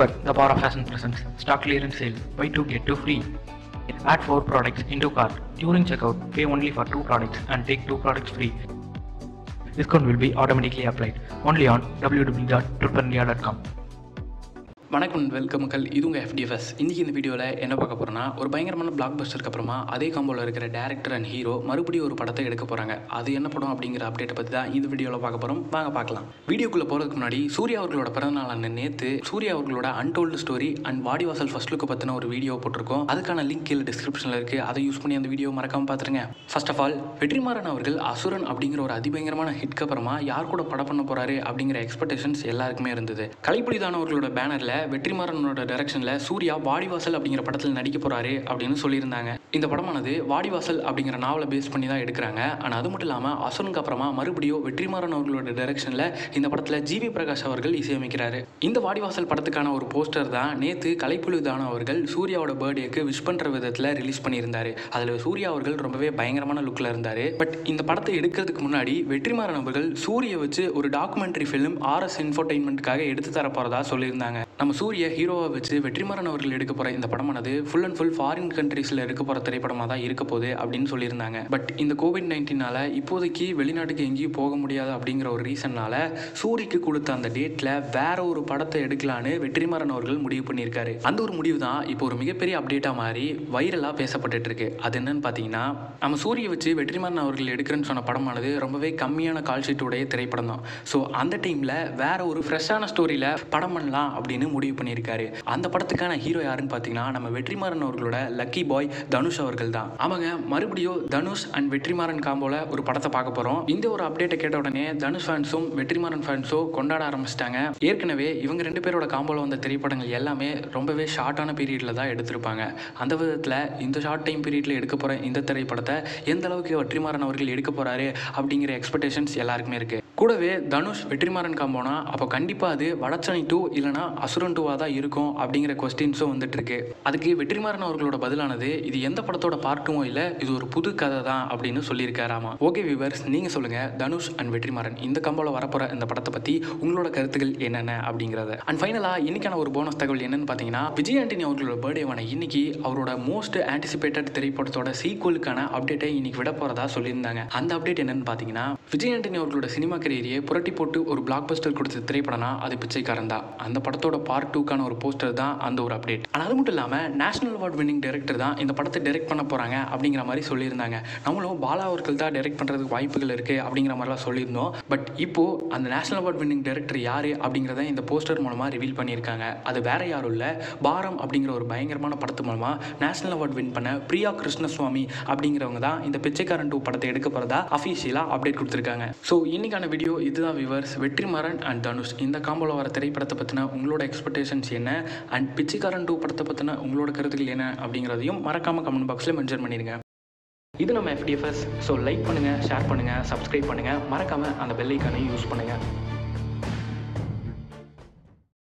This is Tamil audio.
Super, the power of fashion presents stock clearance sale. Buy two get two free. Add four products into cart. During checkout, pay only for two products and take two products free. Discount will be automatically applied. Only on www.trupandia.com. வணக்கம் வெல்கம் மக்கள் இது உங்கள் எஃப்டிஎஃப்எஸ் இன்றைக்கி இந்த வீடியோவில் என்ன பார்க்க போகிறோன்னா ஒரு பயங்கரமான பிளாக் பஸ்டருக்கு அப்புறமா அதே காம்போவில் இருக்கிற டேரக்டர் அண்ட் ஹீரோ மறுபடியும் ஒரு படத்தை எடுக்க போகிறாங்க அது என்ன படம் அப்படிங்கிற அப்டேட்டை பற்றி தான் இந்த வீடியோவில் பார்க்க போகிறோம் வாங்க பார்க்கலாம் வீடியோக்குள்ளே போகிறதுக்கு முன்னாடி சூர்யா அவர்களோட பிறந்தநாளான நேற்று சூர்யா அவர்களோட untold story and Vaadivaasal first look பற்றின ஒரு வீடியோ போட்டிருக்கோம் அதுக்கான லிங்க் கீழே டிஸ்கிரிப்ஷனில் இருக்குது அதை யூஸ் பண்ணி அந்த வீடியோ மறக்காமல் பார்த்துருங்க ஃபர்ஸ்ட் ஆஃப் ஆல் வெற்றிமாறன் அவர்கள் அசுரன் அப்படிங்கிற ஒரு அதிபயங்கரமான ஹிட்க்கு அப்புறமா யார் கூட படம் பண்ண போகிறாரு அப்படிங்கிற எக்ஸ்பெக்டேஷன்ஸ் எல்லாருக்குமே இருந்தது கலைப்புலிதான அவர்களோட பேனரில் வெற்றிமாறனோட டைரக்ஷனில் சூர்யா வாடிவாசல் அப்படிங்கிற படத்தில் நடிக்க போகிறாரு அப்படின்னு சொல்லியிருந்தாங்க இந்த படமானது வாடிவாசல் அப்படிங்கிற நாவலை பேஸ் பண்ணி தான் எடுக்கிறாங்க ஆனால் அது மட்டும் இல்லாமல் அசுரனுக்கு அப்புறமா மறுபடியும் வெற்றிமாறன் அவர்களோட டைரக்ஷனில் இந்த படத்தில் ஜிவி பிரகாஷ் அவர்கள் இசையமைக்கிறாரு இந்த வாடிவாசல் படத்துக்கான ஒரு போஸ்டர் தான் நேற்று கலைப்புலிதான அவர்கள் சூர்யாவோட பர்த்டேக்கு விஷ் பண்ணுற விதத்தில் ரிலீஸ் பண்ணியிருந்தாரு அதில் சூர்யா அவர்கள் ரொம்பவே பயங்கரமான லுக்கில் இருந்தார் பட் இந்த படத்தை எடுக்கிறதுக்கு முன்னாடி வெற்றிமாறன் அவர்கள் சூரிய வச்சு ஒரு டாக்குமெண்ட்ரி ஃபிலிம் ஆர்எஸ் இன்ஃபர்டைன்மெண்ட்டுக்காக எடுத்து தர போகிறதா சொல்லியிருந்தாங்க நம்ம சூரிய ஹீரோவை வச்சு வெற்றிமாறன் அவர்கள் எடுக்க போகிற இந்த படமானது ஃபுல் அண்ட் ஃபுல் ஃபாரின் கண்ட்ரீஸில் எடுக்க போகிற திரைப்படமாக தான் இருக்க போகுது அப்படின்னு சொல்லியிருந்தாங்க பட் இந்த கோவிட் நைன்டீனால் இப்போதைக்கு வெளிநாட்டுக்கு எங்கேயும் போக முடியாது அப்படிங்கிற ஒரு ரீசன்னால சூரிக்கு கொடுத்த அந்த டேட்டில் வேற ஒரு படத்தை எடுக்கலான்னு வெற்றிமாறன் அவர்கள் முடிவு பண்ணியிருக்காரு அந்த ஒரு முடிவு தான் இப்போ ஒரு மிகப்பெரிய அப்டேட்டாக மாறி வைரலாக பேசப்பட்டுட்டு இருக்கு அது என்னன்னு பார்த்தீங்கன்னா நம்ம சூரிய வச்சு வெற்றிமாறன் அவர்கள் எடுக்கிறேன்னு சொன்ன படமானது ரொம்பவே கம்மியான கால் ஷீட்டுடைய திரைப்படம் தான் ஸோ அந்த டைமில் வேற ஒரு ஃப்ரெஷ்ஷான ஸ்டோரியில் படம் பண்ணலாம் அப்படின்னு முடிவு பண்ணியிருக்காரு அந்த படத்துக்கான ஹீரோ யாருன்னு பார்த்தீங்கன்னா நம்ம வெற்றிமாறன் அவர்களோட லக்கி பாய் தனுஷ் அவர்கள் தான் அவங்க மறுபடியும் தனுஷ் அண்ட் வெற்றிமாறன் காம்போல ஒரு படத்தை பார்க்க போகிறோம் இந்த ஒரு அப்டேட்டை கேட்ட உடனே தனுஷ் ஃபேன்ஸும் வெற்றிமாறன் ஃபேன்ஸும் கொண்டாட ஆரம்பிச்சிட்டாங்க ஏற்கனவே இவங்க ரெண்டு பேரோட காம்போல வந்த திரைப்படங்கள் எல்லாமே ரொம்பவே ஷார்ட்டான பீரியடில் தான் எடுத்திருப்பாங்க அந்த விதத்தில் இந்த ஷார்ட் டைம் பீரியடில் எடுக்க போகிற இந்த திரைப்படத்தை எந்த அளவுக்கு வெற்றிமாறன் அவர்கள் எடுக்க போகிறாரு அப்படிங்கிற எக்ஸ்பெக்டேஷன்ஸ் எல்லாருக்குமே இருக்குது கூடவே தனுஷ் வெற்றிமாறன் காம்போனா அப்போ கண்டிப்பாக அது வடச்சனை டூ இல்லைனா அசுரன் டூவாக தான் இருக்கும் அப்படிங்கிற கொஸ்டின்ஸும் வந்துட்டு இருக்கு அதுக்கு வெற்றிமாறன் அவர்களோட பதிலானது இது எந்த படத்தோட பார்ட்டுமோ இல்லை இது ஒரு புது கதை தான் அப்படின்னு சொல்லியிருக்காராமா ஓகே விவர்ஸ் நீங்கள் சொல்லுங்கள் தனுஷ் அண்ட் வெற்றிமாறன் இந்த கம்போல வரப்போகிற இந்த படத்தை பற்றி உங்களோட கருத்துக்கள் என்னென்ன அப்படிங்கிறத அண்ட் ஃபைனலாக இன்னைக்கான ஒரு போனஸ் தகவல் என்னன்னு பார்த்தீங்கன்னா விஜய் ஆண்டனி அவர்களோட பர்த்டேவான இன்னைக்கு அவரோட மோஸ்ட் ஆன்டிசிபேட்டட் திரைப்படத்தோட சீக்குவலுக்கான அப்டேட்டை இன்னைக்கு விட போகிறதா சொல்லியிருந்தாங்க அந்த அப்டேட் என்னன்னு பார்த்தீங்கன்னா விஜய் ஆண்டனி அவர்களோட சினிமா கரியரையே புரட்டி போட்டு ஒரு பிளாக் பஸ்டர் கொடுத்த திரைப்படம்னா அது பிச்சைக்காரன் தான் அந்த படத்தோட பார்ட் டூக்கான ஒரு போஸ்டர் தான் அந்த ஒரு அப்டேட் ஆனால் அது மட்டும் இல்லாமல் நேஷனல் அவார்ட் வின்னிங் டைரக்டர் தான் இந்த படத்தை டைரக்ட் பண்ண போகிறாங்க அப்படிங்கிற மாதிரி சொல்லியிருந்தாங்க நம்மளும் பாலா அவர்கள் தான் டைரக்ட் பண்ணுறதுக்கு வாய்ப்புகள் இருக்குது அப்படிங்கிற மாதிரிலாம் சொல்லியிருந்தோம் பட் இப்போ அந்த நேஷனல் அவார்ட் வின்னிங் டைரக்டர் யார் அப்படிங்கிறத இந்த போஸ்டர் மூலமாக ரிவீல் பண்ணியிருக்காங்க அது வேற யாரும் இல்லை பாரம் அப்படிங்கிற ஒரு பயங்கரமான படத்து மூலமாக நேஷனல் அவார்ட் வின் பண்ண பிரியா கிருஷ்ணசுவாமி அப்படிங்கிறவங்க தான் இந்த பிச்சைக்காரன் டூ படத்தை எடுக்க போகிறதா அஃபீஷியலாக அப்டேட் கொடுத்துருக்காங்க ஸோ இன்னைக்கான வீடியோ இதுதான் விவர்ஸ் வெற்றிமாறன் அண்ட் தனுஷ் இந்த காம்போல வர திரைப்படத்தை பற்றின உங்களோட எக்ஸ்பெக்டேஷன்ஸ் என்ன அண்ட் பிச்சைக்காரன் டூ படத்தை பற்றின உங்களோட கருத்துக்கள் என்ன அப்படிங்கிறதையும் மறக்காமல் கமெண்ட் பாக்ஸில் மென்ஷன் பண்ணிடுங்க இது நம்ம எஃப்டிஎஃப்எஸ் ஸோ லைக் பண்ணுங்கள் ஷேர் பண்ணுங்கள் சப்ஸ்கிரைப் பண்ணுங்கள் மறக்காமல் அந்த பெல் ஐக்கானையும் யூஸ் பண்ணுங்கள்